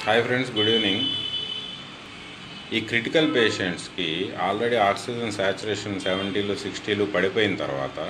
hi friends good evening ఈ critical పేషెంట్స్కి already oxygen saturation సెవెంటీలు సిక్స్టీలు పడిపోయిన తర్వాత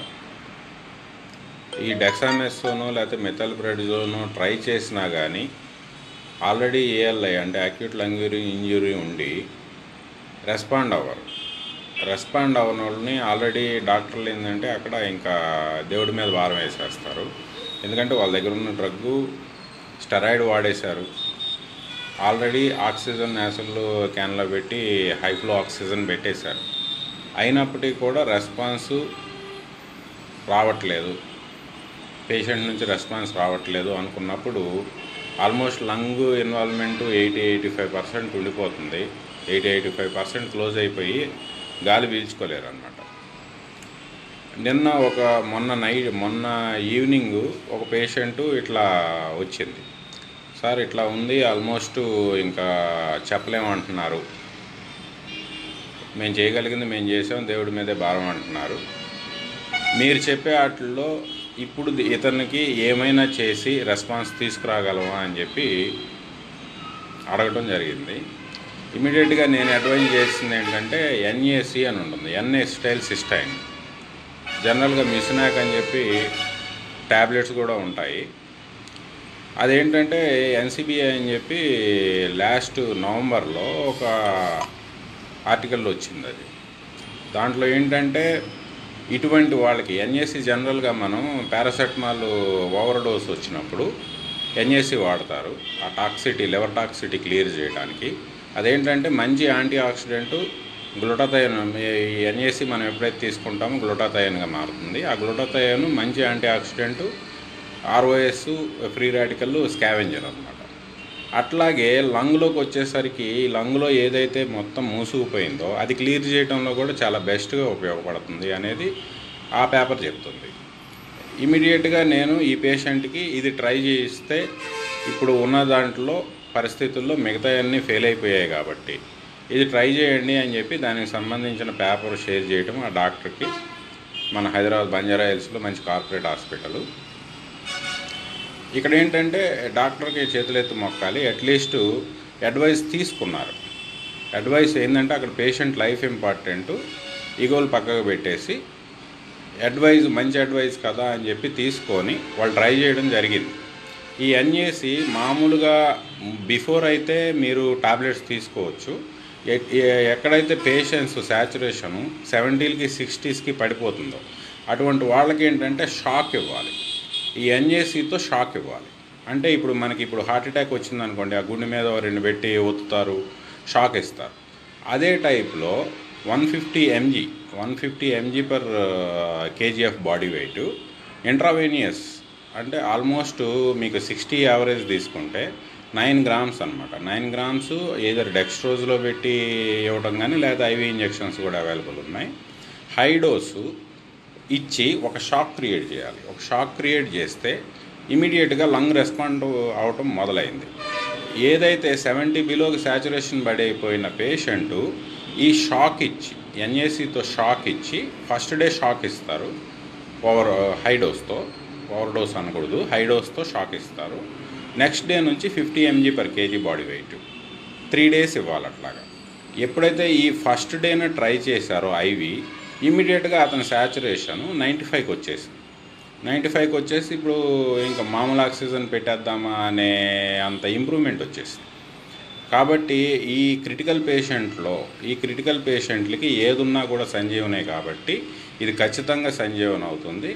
ఈ డెక్సామెస్సోనో లేకపోతే మెథల్ బ్రెడ్జోనో ట్రై చేసినా కానీ ఆల్రెడీ ఏఎల్ఐ అంటే అక్యూట్ లంగ్యూరీ ఇంజురీ ఉండి రెస్పాండ్ అవ్వరు రెస్పాండ్ అవ్వని వాళ్ళని ఆల్రెడీ డాక్టర్లు ఏంటంటే అక్కడ ఇంకా దేవుడి మీద భారం వేసేస్తారు ఎందుకంటే వాళ్ళ దగ్గర ఉన్న డ్రగ్గు స్టెరాయిడ్ వాడేశారు ఆల్రెడీ ఆక్సిజన్ నేసల్లో క్యాన్లో పెట్టి హైఫ్లో ఆక్సిజన్ పెట్టేశారు అయినప్పటికీ కూడా రెస్పాన్స్ రావట్లేదు పేషెంట్ నుంచి రెస్పాన్స్ రావట్లేదు అనుకున్నప్పుడు almost lung involvement eighty eighty five percent ఉండిపోతుంది eighty eighty five percent close అయిపోయి గాలి పీల్చుకోలేరు అనమాట నిన్న ఒక మొన్న నైట్ మొన్న ఈవినింగ్ ఒక పేషెంట్ ఇట్లా వచ్చింది సార్ ఇట్లా ఉంది ఆల్మోస్ట్ ఇంకా చెప్పలేమంటున్నారు మేము చేయగలిగింది మేము చేసాం దేవుడి మీదే భారం అంటున్నారు మీరు చెప్పే వాటిల్లో ఇప్పుడు ఇతనికి ఏమైనా చేసి రెస్పాన్స్ తీసుకురాగలమా అని చెప్పి అడగటం జరిగింది ఇమీడియట్గా నేను అడ్వైజ్ చేసింది ఏంటంటే ఎన్ఏసి అని ఉంటుంది ఎన్ఏ స్టైల్ సిస్టైన్ జనరల్గా మిస్నాక్ అని చెప్పి ట్యాబ్లెట్స్ కూడా ఉంటాయి అదేంటంటే ఎన్సిబిఐ అని చెప్పి లాస్ట్ నవంబర్లో ఒక ఆర్టికల్ వచ్చింది అది దాంట్లో ఏంటంటే ఇటువంటి వాళ్ళకి ఎన్ఏసి జనరల్గా మనం పారాసెటమాల్ ఓవర్ డోస్ వచ్చినప్పుడు ఎన్ఏసి వాడతారు ఆ టాక్సిటీ లివర్ టాక్సిటీ క్లియర్ చేయడానికి అదేంటంటే మంచి యాంటీ ఆక్సిడెంట్ గ్లూటాథయన్ ఈ ఎన్ఏసి మనం ఎప్పుడైతే తీసుకుంటామో గ్లూటాథయన్గా మారుతుంది ఆ గ్లూటాథయన్ మంచి antioxidant ROS free radical scavenger అనమాట అట్లాగే లంగ్లోకి వచ్చేసరికి లంగ్లో ఏదైతే మొత్తం మూసుకుపోయిందో అది క్లియర్ చేయడంలో కూడా చాలా బెస్ట్గా ఉపయోగపడుతుంది అనేది ఆ పేపర్ చెప్తుంది ఇమీడియట్గా నేను ఈ పేషెంట్కి ఇది ట్రై చేయిస్తే ఇప్పుడు ఉన్న దాంట్లో పరిస్థితుల్లో మిగతా అన్నీ ఫెయిల్ అయిపోయాయి కాబట్టి ఇది ట్రై చేయండి అని చెప్పి దానికి సంబంధించిన పేపర్ షేర్ చేయడం ఆ డాక్టర్కి మన హైదరాబాద్ బంజారా హిల్స్లో మంచి కార్పొరేట్ హాస్పిటల్ ఇక్కడ ఏంటంటే డాక్టర్కి చేతులెత్తి మొక్కాలి అట్లీస్ట్ అడ్వైస్ తీసుకున్నారు అడ్వైస్ ఏంటంటే అక్కడ పేషెంట్ లైఫ్ ఇంపార్టెంట్ ఈగోలు పక్కకు పెట్టేసి అడ్వైజ్ మంచి అడ్వైజ్ కదా అని చెప్పి తీసుకొని వాళ్ళు ట్రై చేయడం జరిగింది ఈ ఎన్ఏసి మామూలుగా బిఫోర్ అయితే మీరు టాబ్లెట్స్ తీసుకోవచ్చు ఎ- ఎ- ఎక్కడైతే పేషెంట్స్ శాచురేషను సెవెంటీలకి సిక్స్టీస్కి పడిపోతుందో అటువంటి వాళ్ళకి ఏంటంటే షాక్ ఇవ్వాలి ఈ ఎన్ఏసితో షాక్ ఇవ్వాలి అంటే ఇప్పుడు మనకి ఇప్పుడు హార్ట్ అటాక్ వచ్చిందనుకోండి ఆ గుండె మీద ఓ రెండు పెట్టి ఒత్తుతారు షాక్ ఇస్తారు అదే టైప్లో one fifty mg one fifty mg per కేజీఎఫ్ బాడీ వెయిట్ ఇంట్రావేనియస్ అంటే ఆల్మోస్ట్ మీకు సిక్స్టీ యావరేజ్ తీసుకుంటే నైన్ గ్రామ్స్ అనమాట నైన్ గ్రామ్స్ ఏదర్ డెక్స్ట్రోజ్లో పెట్టి ఇవ్వడం కానీ లేదా ఐవి ఇంజెక్షన్స్ కూడా అవైలబుల్ ఉన్నాయి హై డోసు ఇచ్చి ఒక షాక్ క్రియేట్ చేయాలి ఒక షాక్ క్రియేట్ చేస్తే ఇమీడియట్గా లంగ్ రెస్పాండ్ అవటం మొదలైంది ఏదైతే సెవెంటీ బిలోకి శాచురేషన్ పడైపోయిన పేషెంట్ ఈ షాక్ ఇచ్చి ఎన్ఏసితో షాక్ ఇచ్చి ఫస్ట్ డే షాక్ ఇస్తారు ఓవర్ హై డోస్తో ఓవర్ డోస్ అనకూడదు హై డోస్తో షాక్ ఇస్తారు నెక్స్ట్ డే నుంచి fifty mg per kg body weight three days ఇవ్వాలి అట్లాగా ఎప్పుడైతే ఈ ఫస్ట్ డేన ట్రై చేశారో ఐవి ఇమీడియట్గా అతని శాచురేషన్ నైంటీ ఫైవ్కి వచ్చేసింది నైంటీ ఫైవ్కి వచ్చేసి ఇప్పుడు ఇంకా మామూలు ఆక్సిజన్ పెట్టేద్దామా అనే అంత ఇంప్రూవ్మెంట్ వచ్చేసింది కాబట్టి ఈ క్రిటికల్ పేషెంట్లో ఈ క్రిటికల్ పేషెంట్లకి ఏదున్నా కూడా సంజీవనే కాబట్టి ఇది ఖచ్చితంగా సంజీవన్ అవుతుంది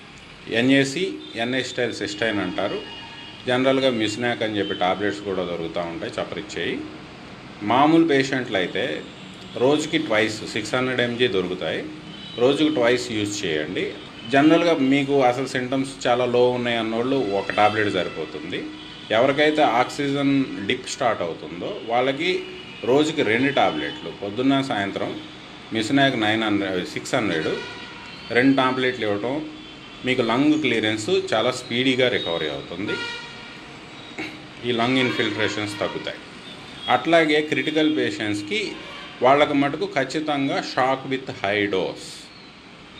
ఎన్ఏసి ఎన్ఏ స్టైల్ సిస్టైన్ అంటారు జనరల్గా మిస్నాక్ అని చెప్పి టాబ్లెట్స్ కూడా దొరుకుతూ ఉంటాయి చప్పరిచ్చేయి మామూలు పేషెంట్లు అయితే రోజుకి ట్వైస్ సిక్స్ హండ్రెడ్ ఎంజీ దొరుకుతాయి రోజుకి ట్వైస్ యూజ్ చేయండి జనరల్గా మీకు అసలు సింటమ్స్ చాలా లో ఉన్నాయి అన్నోళ్ళు ఒక టాబ్లెట్ సరిపోతుంది ఎవరికైతే ఆక్సిజన్ డిప్ స్టార్ట్ అవుతుందో వాళ్ళకి రోజుకి రెండు టాబ్లెట్లు పొద్దున్న సాయంత్రం మిస్నాక్ నైన్ హండ్రెడ్ సిక్స్ హండ్రెడ్ రెండు టాబ్లెట్లు ఇవ్వటం మీకు లంగ్ క్లియరెన్స్ చాలా స్పీడీగా రికవరీ అవుతుంది ఈ లంగ్ ఇన్ఫిల్ట్రేషన్స్ తగ్గుతాయి అట్లాగే క్రిటికల్ పేషెంట్స్కి వాళ్ళకి మటుకు ఖచ్చితంగా షాక్ విత్ హై డోస్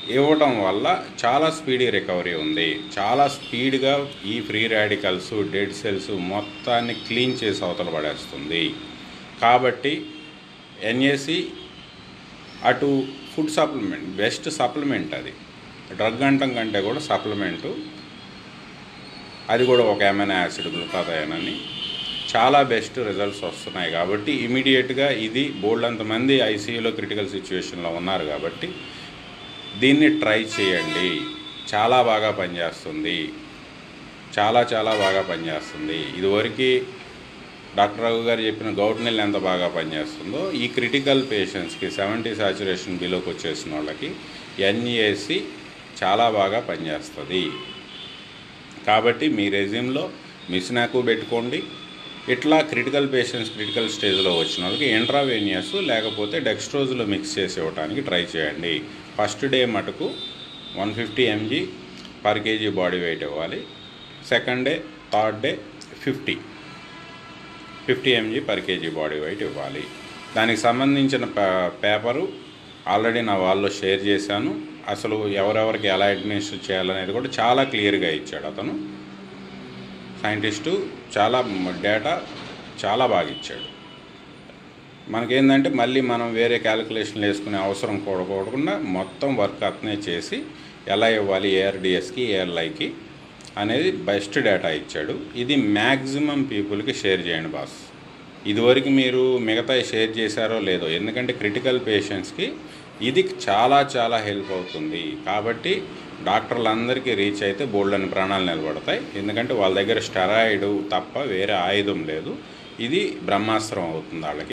ఇవ్వడం వల్ల చాలా స్పీడీ రికవరీ ఉంది చాలా స్పీడ్గా ఈ ఫ్రీ రాడికల్స్ డెడ్ సెల్స్ మొత్తాన్ని క్లీన్ చేసి అవతల పడేస్తుంది కాబట్టి ఎన్ఏసి అటు ఫుడ్ సప్లిమెంట్ బెస్ట్ సప్లిమెంట్ అది డ్రగ్ అంటం కంటే కూడా సప్లిమెంటు అది కూడా ఒక ఎమైనా యాసిడ్ గ్లూటాథయోన్ అని చాలా బెస్ట్ రిజల్ట్స్ వస్తున్నాయి కాబట్టి ఇమీడియట్గా ఇది బోల్డ్ అంతమంది ఐసీయూలో క్రిటికల్ సిచ్యువేషన్లో ఉన్నారు కాబట్టి దీన్ని ట్రై చేయండి చాలా బాగా పనిచేస్తుంది చాలా చాలా బాగా పనిచేస్తుంది ఇదివరకు డాక్టర్ రఘు గారు చెప్పిన గౌట్ నెల్ ఎంత బాగా పనిచేస్తుందో ఈ క్రిటికల్ పేషెంట్స్కి సెవెంటీ సాచురేషన్ బిలోకి వచ్చేసిన వాళ్ళకి ఎన్ఈఏసి చాలా బాగా పనిచేస్తుంది కాబట్టి మీ రెజ్యూమ్లో మిస్నాకు పెట్టుకోండి ఇట్లా క్రిటికల్ పేషెంట్స్ క్రిటికల్ స్టేజ్లో వచ్చిన వాళ్ళకి ఇంట్రావేనియస్ లేకపోతే డెక్స్ట్రోజ్లో మిక్స్ చేసి ఇవ్వడానికి ట్రై చేయండి ఫస్ట్ డే మటుకు one fifty mg per kg body weight ఇవ్వాలి second day third day fifty fifty mg per kg body weight ఇవ్వాలి దానికి సంబంధించిన పే- పేపరు ఆల్రెడీ నా వాళ్ళు షేర్ చేశాను అసలు ఎవరెవరికి ఎలా అడ్మినిస్టర్ చేయాలనేది కూడా చాలా క్లియర్గా ఇచ్చాడు అతను సైంటిస్టు చాలా డేటా చాలా బాగా ఇచ్చాడు మనకేంటంటే మళ్ళీ మనం వేరే క్యాలిక్యులేషన్లు వేసుకునే అవసరం కూడకూడకుండా మొత్తం వర్క్ అతనే చేసి ఎలా ఇవ్వాలి ఏఆర్డిఎస్కి ఏఎల్ఐకి అనేది బెస్ట్ డేటా ఇచ్చాడు ఇది మ్యాక్సిమం పీపుల్కి షేర్ చేయండి బాస్ ఇదివరకు మీరు మిగతా షేర్ చేశారో లేదో ఎందుకంటే క్రిటికల్ పేషెంట్స్కి ఇది చాలా చాలా హెల్ప్ అవుతుంది కాబట్టి డాక్టర్లందరికీ రీచ్ అయితే బోల్డ్ అని ప్రాణాలు నిలబడతాయి ఎందుకంటే వాళ్ళ దగ్గర స్టెరాయిడ్ తప్ప వేరే ఆయుధం లేదు ఇది బ్రహ్మాస్త్రం అవుతుంది వాళ్ళకి